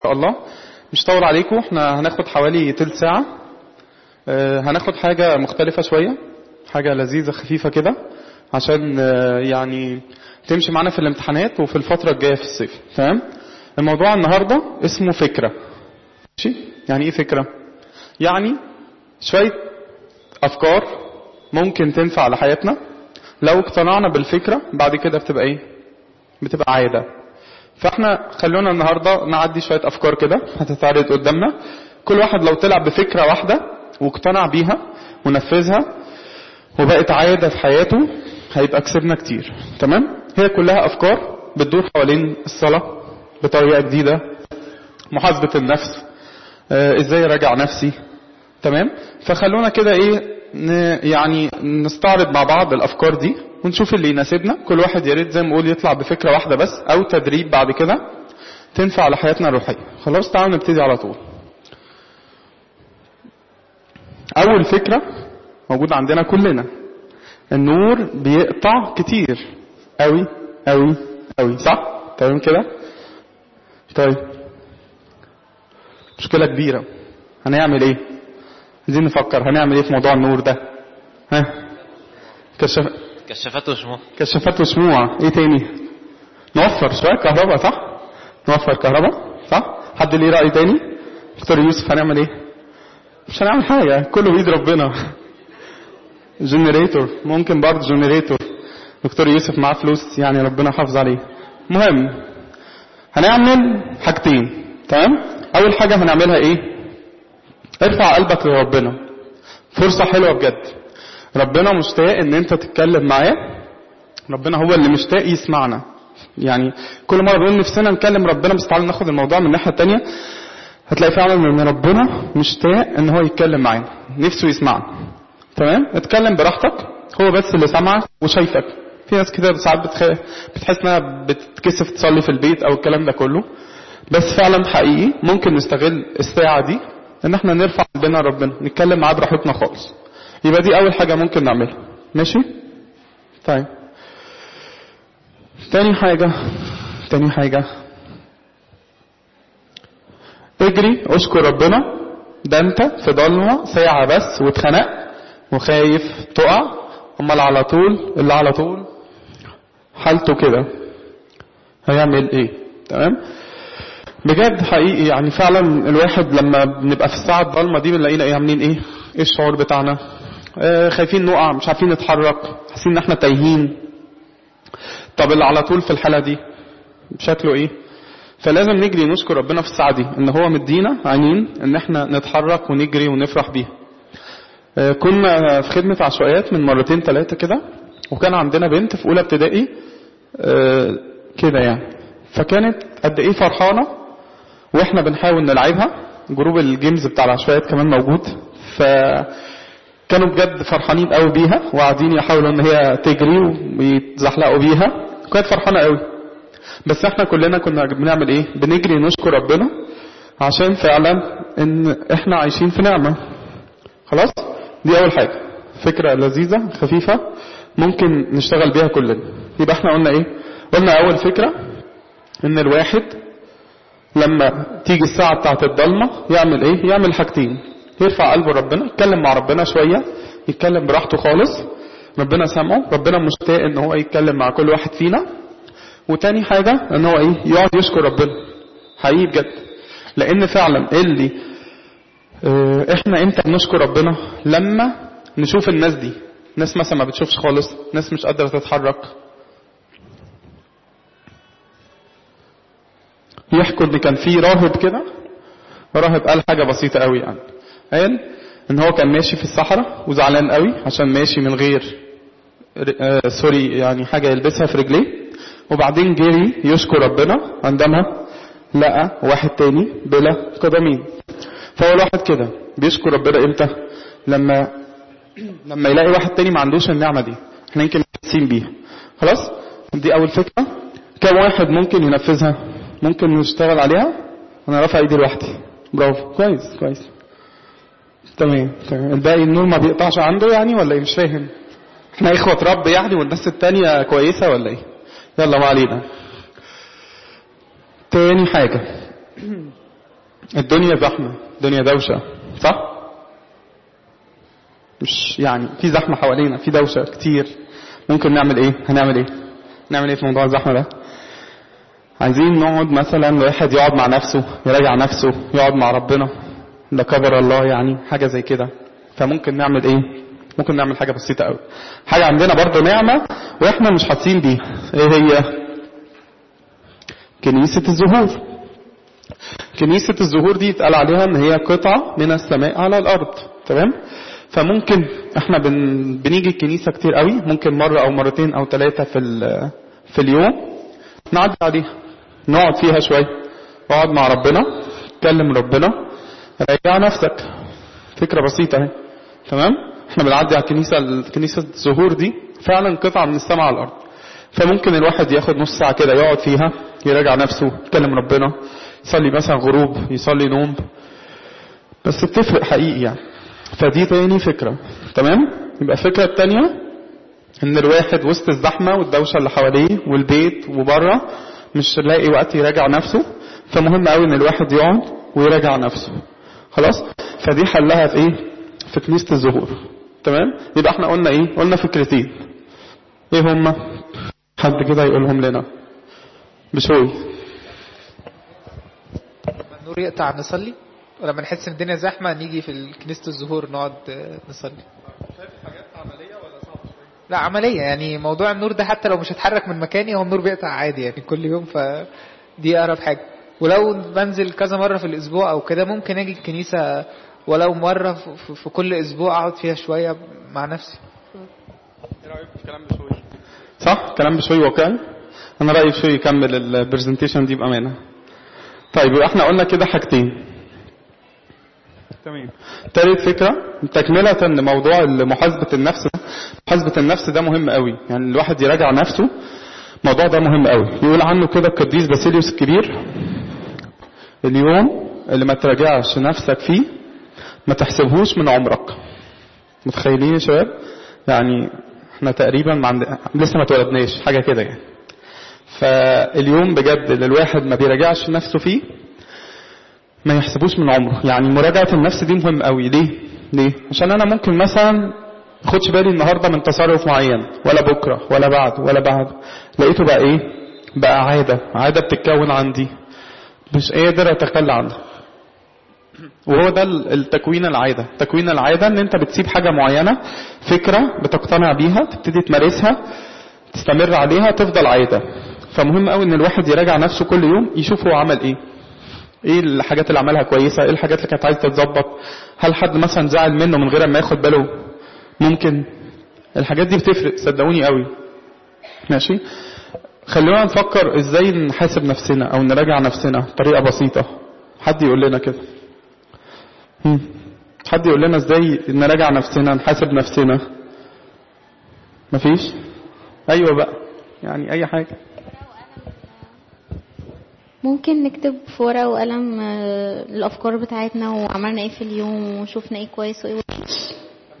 شاء الله مش طول عليكم احنا هناخد حوالي تلت ساعة اه هناخد حاجة مختلفة شوية حاجة لذيذة خفيفة كده عشان اه يعني تمشي معانا في الامتحانات وفي الفترة الجاية في الصيف تمام الموضوع النهاردة اسمه فكرة ماشي يعني ايه فكرة يعني شوية افكار ممكن تنفع لحياتنا لو اقتنعنا بالفكرة بعد كده بتبقى ايه بتبقى عادة فاحنا خلونا النهاردة نعدي شوية افكار كده هتتعرض قدامنا كل واحد لو طلع بفكرة واحدة واقتنع بيها ونفذها وبقت عادة في حياته هيبقى كسبنا كتير تمام هي كلها افكار بتدور حوالين الصلاة بطريقة جديدة محاسبة النفس اه ازاي راجع نفسي تمام فخلونا كده ايه يعني نستعرض مع بعض الافكار دي ونشوف اللي يناسبنا كل واحد يا ريت زي ما اقول يطلع بفكره واحده بس او تدريب بعد كده تنفع لحياتنا الروحيه خلاص تعالوا نبتدي على طول اول فكره موجوده عندنا كلنا النور بيقطع كتير قوي قوي قوي صح تمام كده طيب مشكله كبيره هنعمل ايه عايزين نفكر هنعمل ايه في موضوع النور ده ها كشف كشافات وشموع كشافات وشموع ايه تاني نوفر شويه كهرباء صح نوفر كهرباء صح حد ليه راي تاني دكتور يوسف هنعمل ايه مش هنعمل حاجه كله بايد ربنا جنريتور ممكن برضه جنريتور دكتور يوسف معاه فلوس يعني ربنا حافظ عليه مهم هنعمل حاجتين تمام اول حاجه هنعملها ايه ارفع قلبك لربنا فرصة حلوة بجد ربنا مشتاق ان انت تتكلم معاه ربنا هو اللي مشتاق يسمعنا يعني كل مرة بنقول نفسنا نكلم ربنا بس تعالوا ناخد الموضوع من الناحية التانية هتلاقي فعلا ان ربنا مشتاق ان هو يتكلم معانا نفسه يسمعنا تمام اتكلم براحتك هو بس اللي سامعك وشايفك في ناس كده ساعات بتخ... بتحس انها بتتكسف تصلي في البيت او الكلام ده كله بس فعلا حقيقي ممكن نستغل الساعة دي ان احنا نرفع قلبنا ربنا نتكلم معاه براحتنا خالص يبقى دي اول حاجة ممكن نعملها ماشي طيب تاني حاجة تاني حاجة اجري اشكر ربنا ده انت في ضلمة ساعة بس واتخنق وخايف تقع امال على طول اللي على طول حالته كده هيعمل ايه تمام بجد حقيقي يعني فعلا الواحد لما بنبقى في الساعة الضلمة دي بنلاقينا ايه عاملين ايه ايه الشعور بتاعنا آه خايفين نقع مش عارفين نتحرك حاسين ان احنا تايهين طب اللي على طول في الحالة دي شكله ايه فلازم نجري نشكر ربنا في الساعة دي ان هو مدينا عينين ان احنا نتحرك ونجري ونفرح بيها آه كنا في خدمة عشوائيات من مرتين ثلاثة كده وكان عندنا بنت في اولى ابتدائي آه كده يعني فكانت قد ايه فرحانة واحنا بنحاول نلعبها جروب الجيمز بتاع العشوائيات كمان موجود فكانوا بجد فرحانين قوي بيها وقاعدين يحاولوا ان هي تجري ويتزحلقوا بيها كانت فرحانة قوي بس احنا كلنا كنا بنعمل ايه بنجري نشكر ربنا عشان فعلا ان احنا عايشين في نعمة خلاص دي اول حاجة فكرة لذيذة خفيفة ممكن نشتغل بيها كلنا يبقى احنا قلنا ايه قلنا اول فكرة ان الواحد لما تيجي الساعة بتاعت الضلمة يعمل ايه يعمل حاجتين يرفع قلبه ربنا يتكلم مع ربنا شوية يتكلم براحته خالص ربنا سامعه ربنا مشتاق ان هو يتكلم مع كل واحد فينا وتاني حاجة ان هو ايه يقعد يشكر ربنا حقيقي بجد لان فعلا اللي اه احنا امتى بنشكر ربنا لما نشوف الناس دي ناس مثلا ما بتشوفش خالص ناس مش قادرة تتحرك يحكوا ان كان في راهب كده راهب قال حاجة بسيطة قوي يعني قال ان هو كان ماشي في الصحراء وزعلان قوي عشان ماشي من غير آه سوري يعني حاجة يلبسها في رجليه وبعدين جري يشكر ربنا عندما لقى واحد تاني بلا قدمين فهو الواحد كده بيشكر ربنا امتى لما لما يلاقي واحد تاني ما عندوش النعمة دي احنا يمكن حاسين بيها خلاص دي اول فكرة كم واحد ممكن ينفذها ممكن نشتغل عليها انا رافع ايدي لوحدي برافو كويس كويس تمام تمام الباقي النور ما بيقطعش عنده يعني ولا ايه مش فاهم احنا اخوة رب يعني والناس التانية كويسة ولا ايه يلا ما علينا تاني حاجة الدنيا زحمة الدنيا دوشة صح مش يعني في زحمة حوالينا في دوشة كتير ممكن نعمل ايه هنعمل ايه نعمل ايه في موضوع الزحمة ده عايزين نقعد مثلا واحد يقعد مع نفسه يراجع نفسه يقعد مع ربنا ده كبر الله يعني حاجة زي كده فممكن نعمل ايه ممكن نعمل حاجة بسيطة قوي حاجة عندنا برضو نعمة واحنا مش حاسين بيها ايه هي كنيسة الزهور كنيسة الزهور دي اتقال عليها ان هي قطعة من السماء على الارض تمام فممكن احنا بن... بنيجي الكنيسة كتير قوي ممكن مرة او مرتين او ثلاثة في ال... في اليوم نعدي عليها نقعد فيها شوية اقعد مع ربنا تكلم ربنا راجع نفسك فكرة بسيطة اهي تمام احنا بنعدي على الكنيسة كنيسة الزهور دي فعلا قطعة من السماء على الارض فممكن الواحد ياخد نص ساعة كده يقعد فيها يراجع نفسه يتكلم ربنا يصلي مثلا غروب يصلي نوم بس بتفرق حقيقي يعني فدي تاني فكرة تمام يبقى الفكرة التانية ان الواحد وسط الزحمة والدوشة اللي حواليه والبيت وبره مش لاقي وقت يراجع نفسه فمهم قوي ان الواحد يقعد ويراجع نفسه خلاص فدي حلها في ايه في كنيسة الزهور تمام يبقى احنا قلنا ايه قلنا فكرتين ايه هما حد كده يقولهم لنا بشوي لما النور يقطع نصلي ولما نحس ان الدنيا زحمه نيجي في كنيسه الزهور نقعد آه، نصلي لا عملية يعني موضوع النور ده حتى لو مش هتحرك من مكاني هو النور بيقطع عادي يعني كل يوم فدي أقرب حاجة ولو بنزل كذا مرة في الأسبوع أو كده ممكن أجي الكنيسة ولو مرة في- في- في كل أسبوع أقعد فيها شوية مع نفسي ايه رايك في كلام بشوي صح كلام بشوي واقعي انا رايي بشوي يكمل البرزنتيشن دي بامانه طيب يبقى احنا قلنا كده حاجتين تمام تالت فكرة تكملة لموضوع محاسبة النفس ده. محاسبة النفس ده مهم قوي يعني الواحد يراجع نفسه الموضوع ده مهم قوي يقول عنه كده القديس باسيليوس الكبير اليوم اللي ما تراجعش نفسك فيه ما تحسبهوش من عمرك متخيلين يا شباب يعني احنا تقريبا ما عند... لسه ما اتولدناش حاجة كده يعني فاليوم بجد اللي الواحد ما بيراجعش نفسه فيه ما يحسبوش من عمره يعني مراجعة النفس دي مهم قوي ليه ليه عشان انا ممكن مثلا خدش بالي النهاردة من تصرف معين ولا بكرة ولا بعد ولا بعد لقيته بقى ايه بقى عادة عادة بتتكون عندي مش قادر اتخلى عنها وهو ده ال- التكوين العادة تكوين العادة ان انت بتسيب حاجة معينة فكرة بتقتنع بيها تبتدي تمارسها تستمر عليها تفضل عادة فمهم قوي ان الواحد يراجع نفسه كل يوم يشوف هو عمل ايه ايه الحاجات اللي عملها كويسة ايه الحاجات اللي كانت عايزة تتظبط هل حد مثلا زعل منه من غير ما ياخد باله ممكن الحاجات دي بتفرق صدقوني قوي ماشي خلونا نفكر ازاي نحاسب نفسنا او نراجع نفسنا بطريقة بسيطة حد يقول لنا كده هم. حد يقول لنا ازاي نراجع نفسنا نحاسب نفسنا مفيش ايوه بقى يعني اي حاجة ممكن نكتب في ورقة وقلم آه، الأفكار بتاعتنا وعملنا ايه في اليوم وشوفنا ايه كويس وايه وحش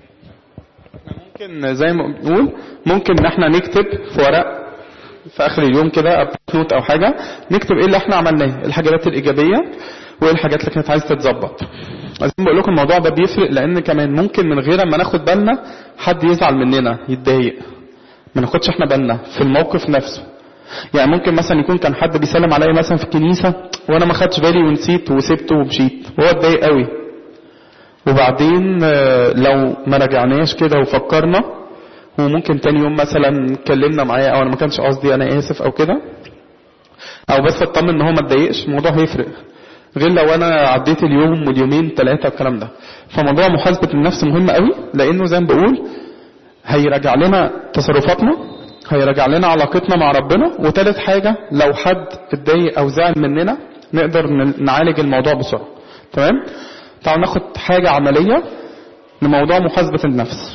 ممكن زي ما بنقول ممكن ان احنا نكتب في ورق في اخر اليوم كده نوت او حاجه نكتب ايه اللي احنا عملناه الحاجات الايجابيه وايه الحاجات اللي كانت عايزه تتظبط عايزين بقول لكم الموضوع ده بيفرق لان كمان ممكن من غير ما ناخد بالنا حد يزعل مننا يتضايق ما ناخدش احنا بالنا في الموقف نفسه يعني ممكن مثلا يكون كان حد بيسلم عليا مثلا في الكنيسه وانا ما خدتش بالي ونسيت وسبته ومشيت وهو اتضايق قوي وبعدين آه، لو ما رجعناش كده وفكرنا وممكن تاني يوم مثلا اتكلمنا معاه او انا ما كانش قصدي انا اسف او كده او بس اطمن ان هو ما اتضايقش الموضوع هيفرق غير لو انا عديت اليوم واليومين ثلاثه الكلام ده فموضوع محاسبه النفس مهم قوي لانه زي ما بقول هيراجع لنا تصرفاتنا هيراجع لنا علاقتنا مع ربنا وتالت حاجة لو حد اتضايق او زعل مننا نقدر ن- نعالج الموضوع بسرعة تمام تعالوا ناخد حاجة عملية لموضوع محاسبة النفس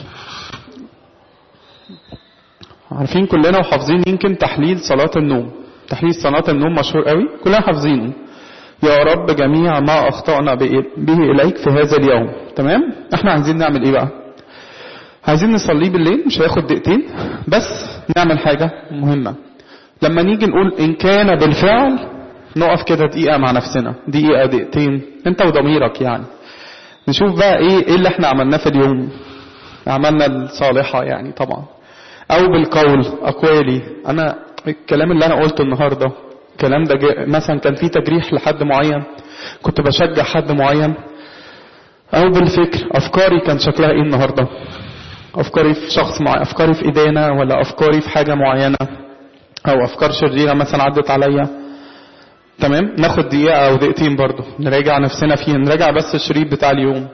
عارفين كلنا وحافظين يمكن تحليل صلاة النوم تحليل صلاة النوم مشهور قوي كلنا حافظينه يا رب جميع ما أخطأنا به به إليك في هذا اليوم تمام احنا عايزين نعمل ايه بقى عايزين نصليه بالليل مش هياخد دقيقتين بس نعمل حاجة مهمة لما نيجي نقول إن كان بالفعل نقف كده دقيقة مع نفسنا دقيقة دقيقتين انت وضميرك يعني نشوف بقى ايه ايه اللي احنا عملناه في اليوم عملنا الصالحة يعني طبعا او بالقول اقوالي انا الكلام اللي انا قلته النهاردة الكلام ده جا- مثلا كان فيه تجريح لحد معين كنت بشجع حد معين او بالفكر افكاري كان شكلها ايه النهاردة افكاري في شخص معين افكاري في ايدينا ولا افكاري في حاجة معينة او افكار شريرة مثلا عدت عليا تمام ناخد دقيقة او دقيقتين برضو نراجع نفسنا فيه نراجع بس الشريط بتاع اليوم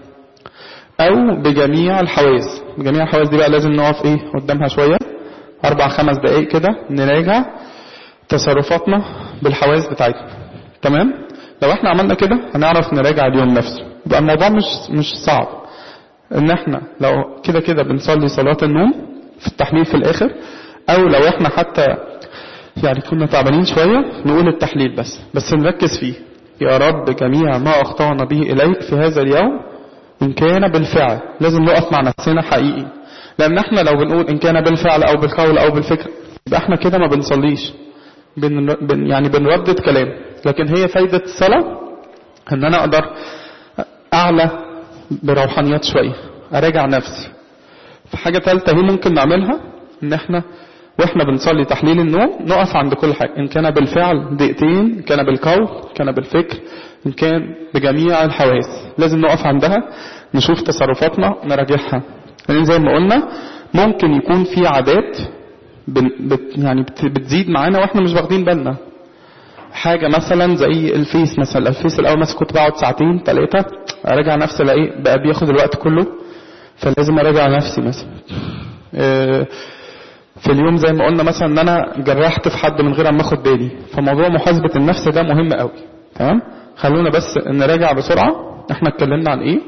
او بجميع الحواس بجميع الحواس دي بقى لازم نقف ايه قدامها شوية اربع خمس دقايق كده نراجع تصرفاتنا بالحواس بتاعتنا تمام لو احنا عملنا كده هنعرف نراجع اليوم نفسه يبقى الموضوع مش مش صعب ان احنا لو كده كده بنصلي صلاة النوم في التحليل في الاخر او لو احنا حتى يعني كنا تعبانين شوية نقول التحليل بس بس نركز فيه يا رب جميع ما اخطأنا به اليك في هذا اليوم ان كان بالفعل لازم نقف مع نفسنا حقيقي لان احنا لو بنقول ان كان بالفعل او بالقول او بالفكر يبقى احنا كده ما بنصليش بن بن يعني بنردد كلام لكن هي فايدة الصلاة ان انا اقدر اعلى بروحانيات شوية اراجع نفسي في حاجة ثالثة هي ممكن نعملها ان احنا واحنا بنصلي تحليل النوم نقف عند كل حاجة ان كان بالفعل دقيقتين ان كان بالقول ان كان بالفكر ان كان بجميع الحواس لازم نقف عندها نشوف تصرفاتنا نراجعها لان زي ما قلنا ممكن يكون في عادات بن بت يعني بت بتزيد معانا واحنا مش واخدين بالنا حاجة مثلا زي الفيس مثلا الفيس الأول مثلا كنت بقعد ساعتين ثلاثة أراجع نفسي ألاقي بقى بياخد الوقت كله فلازم أراجع نفسي مثلا آه، في اليوم زي ما قلنا مثلا ان انا جرحت في حد من غير ما اخد بالي فموضوع محاسبة النفس ده مهم قوي تمام خلونا بس نراجع بسرعة احنا اتكلمنا عن ايه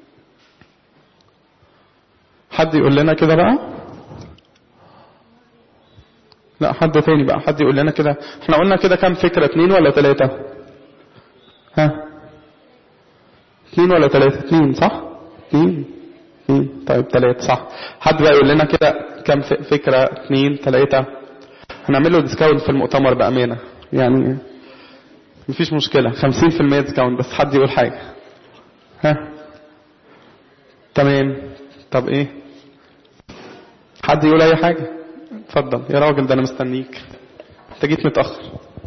حد يقول لنا كده بقى لا حد تاني بقى حد يقول لنا كده احنا قلنا كده كام فكرة اتنين ولا تلاتة ها اتنين ولا تلاتة اتنين صح اتنين اتنين طيب تلاتة صح حد بقى يقول لنا كده كام ف- فكرة اتنين تلاتة هنعمل له ديسكاونت في المؤتمر بأمانة يعني مفيش مشكلة خمسين في المية ديسكاونت بس حد يقول حاجة ها تمام طب ايه حد يقول اي حاجة اتفضل يا راجل ده انا مستنيك انت جيت متأخر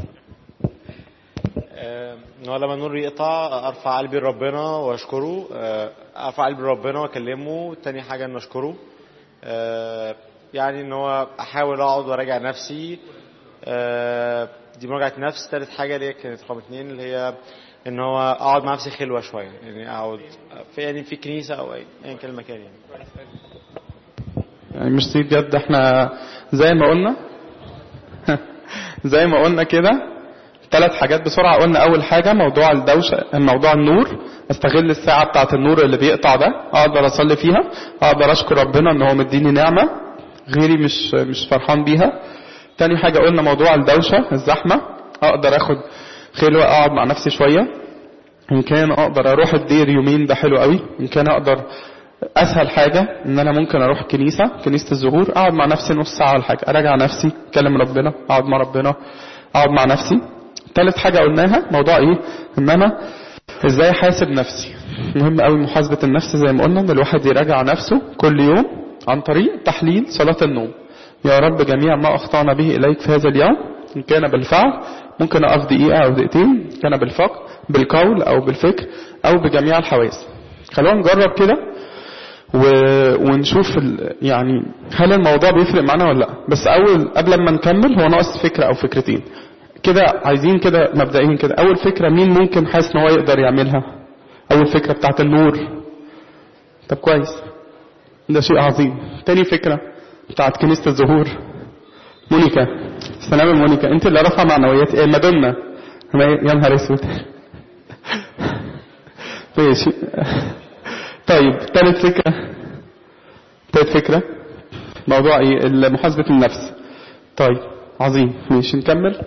آه، ان هو لما النور يقطع ارفع قلبي لربنا واشكره آه، ارفع قلبي لربنا واكلمه تاني حاجه ان اشكره آه، يعني ان هو احاول اقعد وراجع نفسي آه، دي مراجعه نفس تالت حاجه اللي هي كانت رقم اتنين اللي هي ان هو اقعد مع نفسي خلوه شويه يعني اقعد في يعني في كنيسه او اي ايا كان المكان يعني يعني مش سيد جد احنا زي ما قلنا زي ما قلنا كده ثلاث حاجات بسرعة قلنا أول حاجة موضوع الدوشة موضوع النور استغل الساعة بتاعة النور اللي بيقطع ده أقدر أصلي فيها أقدر أشكر ربنا إن هو مديني نعمة غيري مش مش فرحان بيها تاني حاجة قلنا موضوع الدوشة الزحمة أقدر أخد خلوة أقعد مع نفسي شوية إن كان أقدر أروح الدير يومين ده حلو قوي إن كان أقدر اسهل حاجة ان انا ممكن اروح كنيسة كنيسة الزهور اقعد مع نفسي نص ساعة ولا حاجة اراجع نفسي اكلم ربنا اقعد مع ربنا اقعد مع نفسي تالت حاجة قلناها موضوع ايه ان انا ازاي احاسب نفسي مهم قوي محاسبة النفس زي ما قلنا ان الواحد يراجع نفسه كل يوم عن طريق تحليل صلاة النوم يا رب جميع ما اخطأنا به اليك في هذا اليوم ان كان بالفعل ممكن اقف دقيقة او دقيقتين إن كان بالفقر بالقول او بالفكر او بجميع الحواس خلونا نجرب كده و... ونشوف ال... يعني هل الموضوع بيفرق معانا ولا لا بس اول قبل ما نكمل هو ناقص فكرة او فكرتين كده عايزين كده مبدئيا كده اول فكرة مين ممكن حاسس ان هو يقدر يعملها اول فكرة بتاعت النور طب كويس ده شيء عظيم تاني فكرة بتاعت كنيسة الزهور مونيكا سلام يا مونيكا انت اللي رافعه معنويات ايه مادونا يا نهار اسود ماشي طيب تالت فكرة تالت فكرة موضوع ايه محاسبة النفس طيب عظيم ماشي نكمل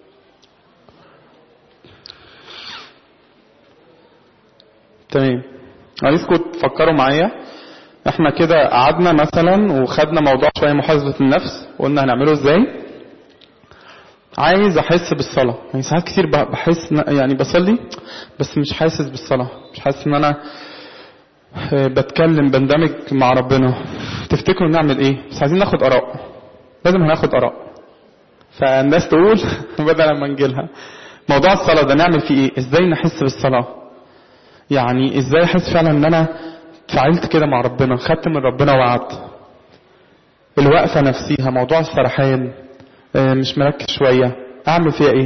تمام عايزكم تفكروا معايا احنا كده قعدنا مثلا وخدنا موضوع شوية محاسبة النفس وقلنا هنعمله ازاي عايز احس بالصلاه يعني ساعات كتير ب- بحس إن- يعني بصلي بس مش حاسس بالصلاه مش حاسس ان انا آه، بتكلم بندمج مع ربنا تفتكروا نعمل ايه بس عايزين ناخد اراء لازم هناخد اراء فالناس تقول بدل ما نجيلها موضوع الصلاه ده نعمل فيه ايه ازاي نحس بالصلاه يعني ازاي احس فعلا ان انا فعلت كده مع ربنا خدت من ربنا وعد الوقفه نفسيها موضوع السرحان آه، مش مركز شويه اعمل فيها ايه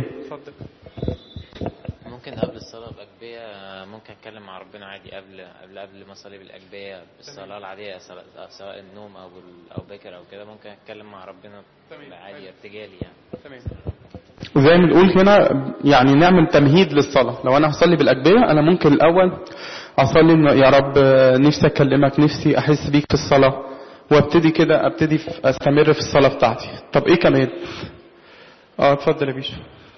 ممكن قبل الصلاة بأجبية ممكن أتكلم مع ربنا عادي قبل قبل قبل ما أصلي بالأجبية بالصلاة العادية سواء سواء النوم أو بال- أو باكر أو كده ممكن أتكلم مع ربنا عادي ارتجالي يعني وزي ما بنقول هنا يعني نعمل تمهيد للصلاة لو أنا هصلي بالأجبية أنا ممكن الأول أصلي إن يا رب آه، نفسي أكلمك نفسي أحس بيك في الصلاة وابتدي كده ابتدي في استمر في الصلاة بتاعتي طب ايه كمان اه اتفضل يا بيشو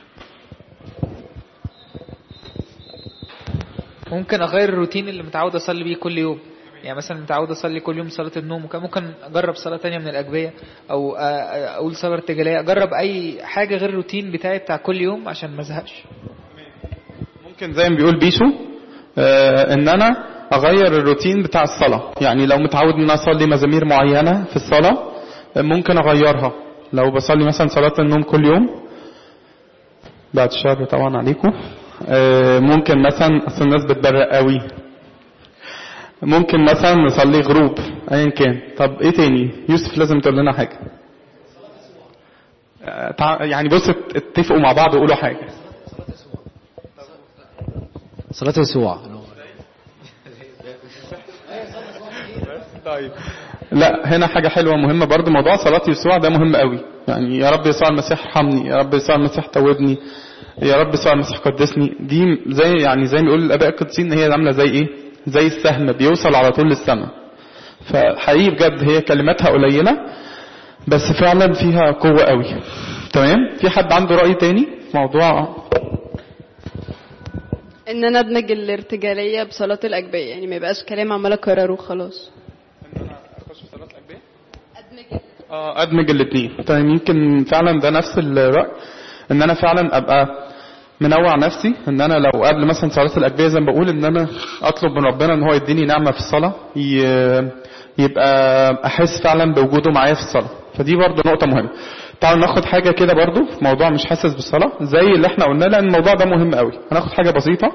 ممكن اغير الروتين اللي متعود اصلي بيه كل يوم يعني مثلا متعود اصلي كل يوم صلاه النوم وكان ممكن اجرب صلاه تانية من الاجبيه او أ- أ- اقول صلاه ارتجاليه اجرب اي حاجه غير الروتين بتاعي بتاع كل يوم عشان ما ازهقش ممكن زي ما بيقول بيشو آه ان انا اغير الروتين بتاع الصلاة يعني لو متعود ان أنا اصلي مزامير معينة في الصلاة آه، ممكن اغيرها لو بصلي مثلا صلاة النوم كل يوم بعد الشر طبعا عليكم آه ممكن مثلا اصل الناس بتبرق قوي ممكن مثلا نصلي غروب ايا كان طب ايه تاني يوسف لازم تقول لنا حاجة آه، تع- يعني بص ات- اتفقوا مع بعض وقولوا حاجة صلاة يسوع طيب لا هنا حاجة حلوة مهمة برضو موضوع صلاة يسوع ده مهم قوي يعني يا رب يسوع المسيح ارحمني يا رب يسوع المسيح توبني يا رب يسوع المسيح قدسني دي زي يعني زي ما بيقول الآباء القديسين هي عاملة زي ايه زي السهم بيوصل على طول للسماء فحقيقي بجد هي كلماتها قليلة بس فعلا فيها قوة قوي تمام في حد عنده رأي تاني في موضوع ان انا ادمج الارتجاليه بصلاه الاجبيه يعني ما يبقاش كلام عمال اكرره وخلاص اه ادمج الاثنين طيب يمكن فعلا ده نفس الراي ان انا فعلا ابقى منوع نفسي ان انا لو قبل مثلا صلاه الاجبيه زي ما بقول ان انا اطلب من ربنا ان هو يديني نعمه في الصلاه ي- يبقى احس فعلا بوجوده معايا في الصلاه فدي برضو نقطه مهمه تعالوا ناخد حاجه كده برضو في موضوع مش حاسس بالصلاه زي اللي احنا قلنا لان الموضوع ده مهم قوي هناخد حاجه بسيطه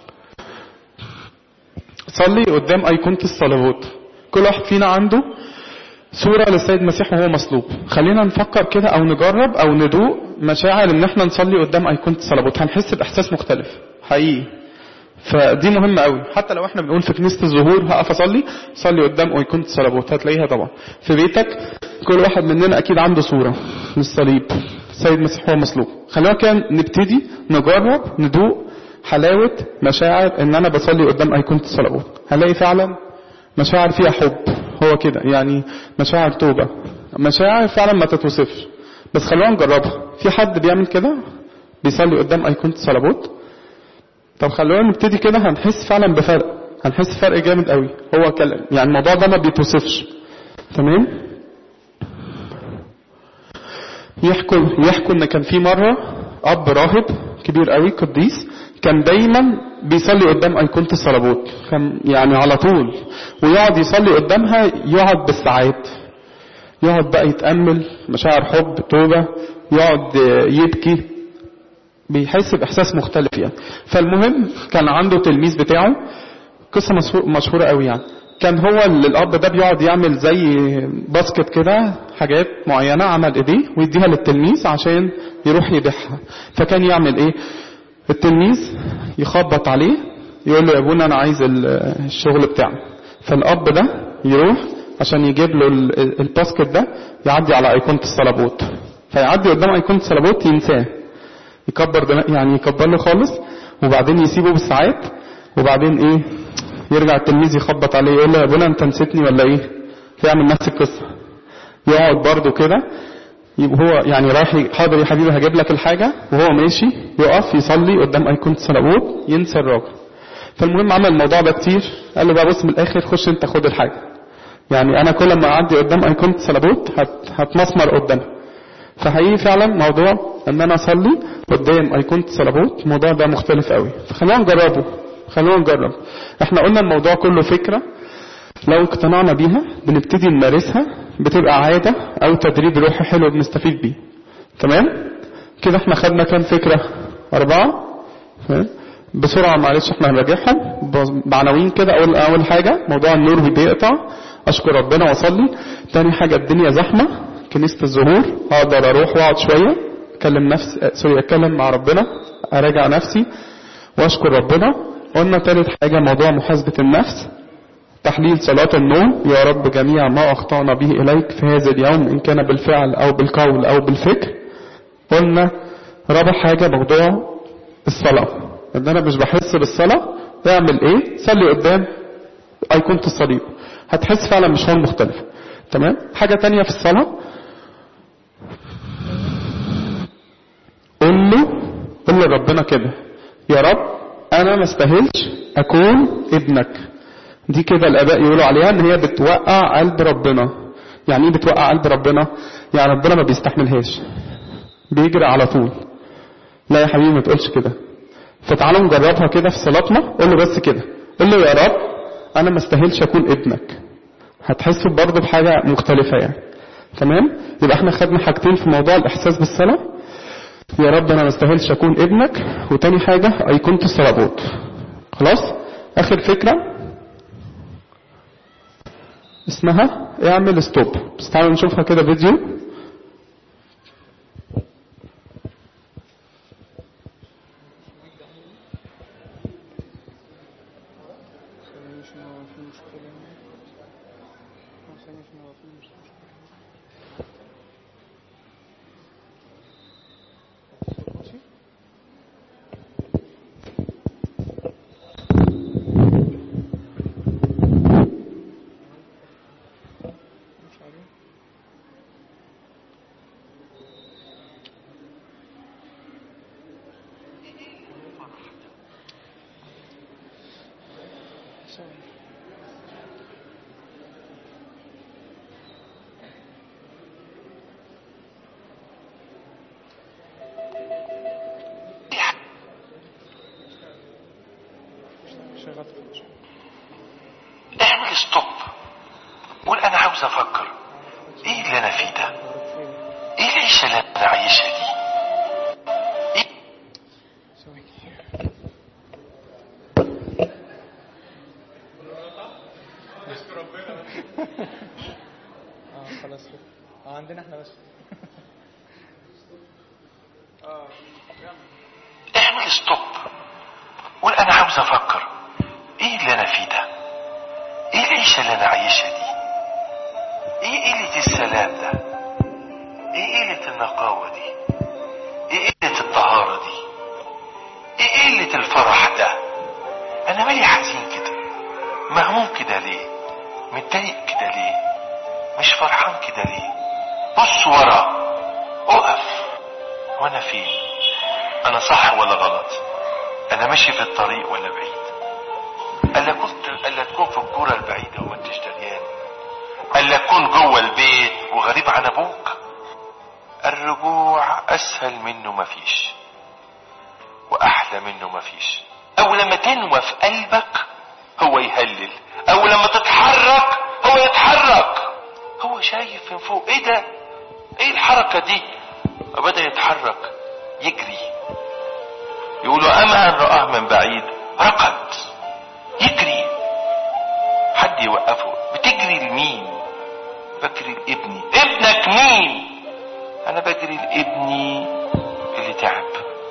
صلي قدام ايقونه الصلوات كل واحد فينا عنده صورة للسيد المسيح وهو مصلوب خلينا نفكر كده او نجرب او ندوق مشاعر ان احنا نصلي قدام ايقونة الصلوات هنحس باحساس مختلف حقيقي فدي مهمة قوي حتى لو احنا بنقول في كنيسة الظهور هقف اصلي صلي قدام ايقونة الصلوات هتلاقيها طبعا في بيتك كل واحد مننا اكيد عنده صورة للصليب السيد المسيح هو مصلوب خلينا كده نبتدي نجرب ندوق حلاوة مشاعر ان انا بصلي قدام ايقونة الصلوات هنلاقي فعلا مشاعر فيها حب هو كده يعني مشاعر توبة مشاعر فعلا ما تتوصفش بس خلونا نجربها في حد بيعمل كده بيصلي قدام أيقونة الصلوات طب خلونا نبتدي كده هنحس فعلا بفرق هنحس فرق جامد قوي هو كلام يعني الموضوع ده ما بيتوصفش تمام يحكوا يحكوا ان كان في مره اب راهب كبير قوي قديس كان دايما بيصلي قدام ايقونه الصلوات كان يعني على طول ويقعد يصلي قدامها يقعد بالساعات يقعد بقى يتامل مشاعر حب توبه يقعد يبكي بيحس باحساس مختلف يعني فالمهم كان عنده تلميذ بتاعه قصه مشهور- مشهوره قوي يعني كان هو ال- الاب ده بيقعد يعمل زي باسكت كده حاجات معينه عمل ايديه ويديها للتلميذ عشان يروح يبيعها فكان يعمل ايه التلميذ يخبط عليه يقول له يا ابونا انا عايز ال- الشغل بتاعي فالاب ده يروح عشان يجيب له ال- الباسكت ده يعدي على ايقونه الصليبوت فيعدي قدام ايقونه الصليبوت ينساه يكبر دماغ يعني يكبر له خالص وبعدين يسيبه بالساعات وبعدين ايه يرجع التلميذ يخبط عليه يقول له يا ابونا انت نسيتني ولا ايه فيعمل نفس القصه يقعد برضه كده يبقى هو يعني رايح ي- حاضر يا حبيبي هجيب لك الحاجه وهو ماشي يقف يصلي قدام ايقونه الصلوات ينسى الراجل فالمهم عمل الموضوع ده كتير قال له بقى بص من الاخر خش انت خد الحاجه يعني انا كل ما اعدي قدام ايقونه الصلوات هت... هتمسمر قدامها فحقيقي فعلا موضوع ان انا اصلي قدام ايقونة الصلابوت الموضوع ده مختلف قوي فخلينا نجربه خلينا نجرب احنا قلنا الموضوع كله فكرة لو اقتنعنا بيها بنبتدي نمارسها بتبقى عادة او تدريب روحي حلو بنستفيد بيه تمام كده احنا خدنا كام فكرة اربعة تمام؟ بسرعة معلش احنا هنراجعهم ب- بعناوين كده اول اول حاجة موضوع النور بيقطع اشكر ربنا واصلي تاني حاجة الدنيا زحمة كنيسة الظهور اقدر اروح واقعد شوية اكلم نفسي اه، سوري اتكلم مع ربنا اراجع نفسي واشكر ربنا قلنا تالت حاجة موضوع محاسبة النفس تحليل صلاة النوم يا رب جميع ما أخطأنا به إليك في هذا اليوم إن كان بالفعل أو بالقول أو بالفكر قلنا رابع حاجة موضوع الصلاة إن أنا مش بحس بالصلاة اعمل إيه صلي قدام أيقونة الصليب هتحس فعلا مش هون مختلف تمام حاجة تانية في الصلاة قول له قول لربنا كده يا رب انا ما استاهلش اكون ابنك دي كده الاباء يقولوا عليها ان هي بتوقع قلب ربنا يعني ايه بتوقع قلب ربنا يعني ربنا ما بيستحملهاش بيجري على طول لا يا حبيبي ما تقولش كده فتعالوا نجربها كده في صلاتنا قول له بس كده قول له يا رب انا ما استاهلش اكون ابنك هتحس برضه بحاجه مختلفه يعني تمام يبقى احنا خدنا حاجتين في موضوع الاحساس بالصلاه يا رب انا ما استاهلش اكون ابنك وتاني حاجة ايقونة الصلابوت خلاص اخر فكرة اسمها اعمل ستوب بس تعالوا نشوفها كده فيديو اعمل ستوب قول انا عاوز افكر ايه اللي انا فيه ده ايه العيشة اللي انا عايشها دي إيه؟ اه خلاص كده اه عندنا احنا بس اعمل ستوب قول انا عاوز افكر ايه اللي انا فيه ده ايه العيشة اللي انا عايشها دي ايه قلة السلام ده ايه قلة النقاوة دي ايه قلة الطهارة دي ايه قلة الفرح ده انا مالي حزين كده مهموم كده ليه متضايق كده ليه مش فرحان كده ليه بص ورا اقف وانا فين انا صح ولا غلط انا ماشي في الطريق ولا بعيد الا كنت الا تكون في الكوره البعيده وما انتش دريان الا تكون جوه البيت وغريب عن ابوك الرجوع اسهل منه مفيش واحلى منه مفيش او لما تنوى في قلبك هو يهلل او لما تتحرك هو يتحرك هو شايف من فوق ايه ده ايه الحركه دي وبدا يتحرك يجري يقولوا اما ان رآه من بعيد ركض يجري حد يوقفه بتجري لمين بجري لابني ابنك مين انا بجري لابني اللي تعب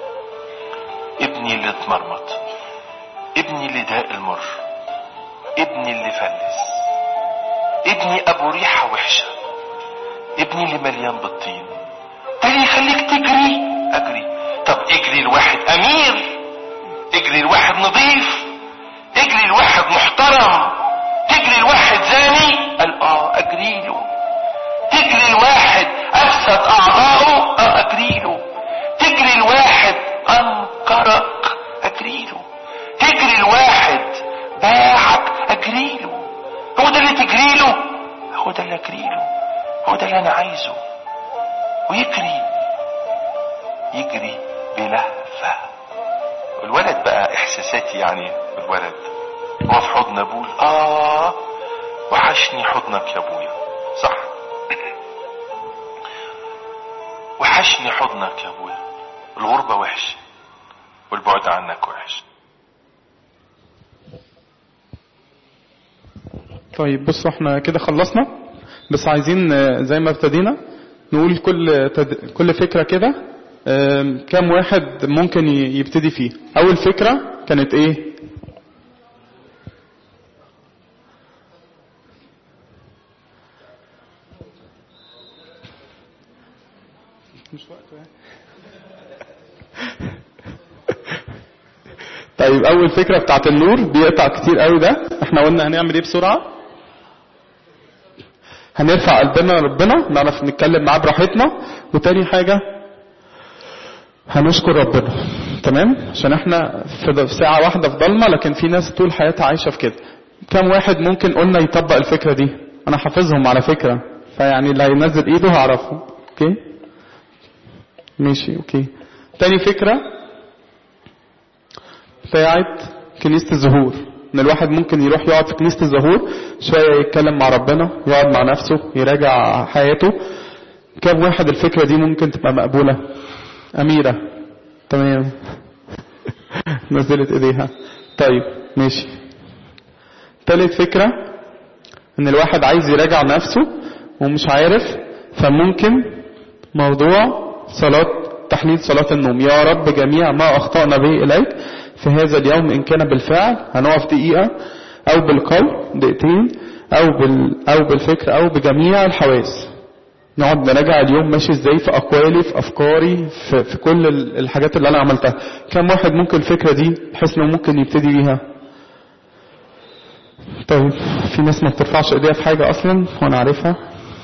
ابني اللي اتمرمط ابني اللي داق المر ابني اللي فلس ابني ابو ريحه وحشه ابني اللي مليان بالطين ده اللي يخليك تجري اجري طب اجري لواحد امير اجري لواحد نظيف اجري لواحد محترم تجري لواحد زاني قال اه اجري له تجري لواحد افسد اعضائه اه اجري له تجري لواحد انكرك اجري له تجري لواحد باعك اجري له هو ده اللي تجري له هو ده اللي اجري له هو ده اللي انا عايزه ويجري يجري بلهفة الولد بقى احساساتي يعني الولد هو في حضن ابوه اه وحشني حضنك يا ابويا صح وحشني حضنك يا ابويا الغربة وحش والبعد عنك وحش طيب بصوا احنا كده خلصنا بس عايزين آه، زي ما ابتدينا نقول كل تد... كل فكرة كده آم، كام واحد ممكن ي- يبتدي فيه اول فكرة كانت ايه مش وقته يعني. طيب اول فكرة بتاعت النور بيقطع كتير قوي ده احنا قلنا هنعمل ايه بسرعة هنرفع قلبنا لربنا نعرف نتكلم معاه براحتنا وتاني حاجة هنشكر ربنا تمام عشان احنا في في ساعة واحدة في ضلمة لكن في ناس طول حياتها عايشة في كده كم واحد ممكن قلنا يطبق الفكرة دي انا حافظهم على فكرة فيعني اللي هينزل ايده هعرفه اوكي ماشي اوكي تاني فكرة بتاعت كنيسة الزهور ان الواحد ممكن يروح يقعد في كنيسة الزهور شوية يتكلم مع ربنا يقعد مع نفسه يراجع حياته كم واحد الفكرة دي ممكن تبقى مقبولة أميرة تمام نزلت ايديها طيب ماشي تالت فكرة ان الواحد عايز يراجع نفسه ومش عارف فممكن موضوع صلاة تحليل صلاة النوم يا رب جميع ما أخطأنا به إليك في هذا اليوم إن كان بالفعل هنقف دقيقة أو بالقول دقيقتين أو بال أو بالفكر أو بجميع الحواس نقعد نراجع اليوم ماشي ازاي في أقوالي في أفكاري في, في كل ال- الحاجات اللي أنا عملتها كم واحد ممكن الفكرة دي بحيث إنه ممكن يبتدي بيها طيب في ناس ما بترفعش ايديها في حاجة أصلا وأنا عارفها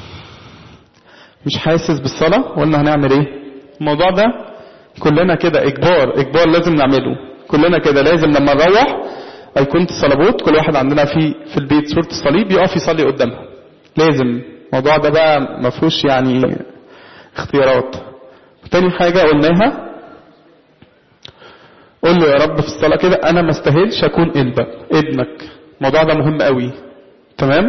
مش حاسس بالصلاة قلنا هنعمل ايه الموضوع ده كلنا كده اجبار اجبار لازم نعمله كلنا كده لازم لما نروح ايقونة الصليبوت كل واحد عندنا في في البيت صورة الصليب يقف يصلي قدامها لازم الموضوع ده بقى ما فيهوش يعني اختيارات تاني حاجة قلناها قول له يا رب في الصلاة كده انا ما استاهلش اكون ابنك ابنك الموضوع ده مهم قوي تمام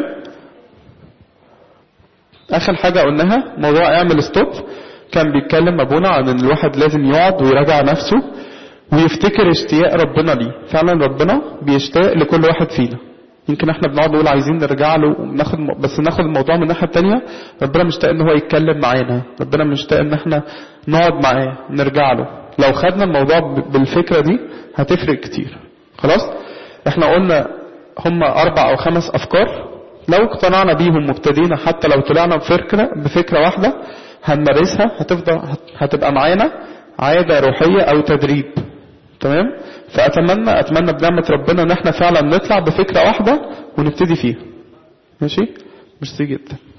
اخر حاجة قلناها موضوع اعمل ستوب كان بيتكلم ابونا عن ان الواحد لازم يقعد ويراجع نفسه ويفتكر اشتياق ربنا ليه فعلا ربنا بيشتاق لكل واحد فينا يمكن احنا بنقعد نقول عايزين نرجع له وناخد بس ناخد الموضوع من الناحيه التانية ربنا مشتاق ان هو يتكلم معانا ربنا مشتاق ان احنا نقعد معاه نرجع له لو خدنا الموضوع ب- بالفكره دي هتفرق كتير خلاص احنا قلنا هم اربع او خمس افكار لو اقتنعنا بيهم وابتدينا حتى لو طلعنا بفكره بفكره واحده هنمارسها هتفضل هت- هتبقى معانا عاده روحيه او تدريب تمام فاتمنى اتمنى بنعمه ربنا ان احنا فعلا نطلع بفكره واحده ونبتدي فيها ماشي ميرسي جدا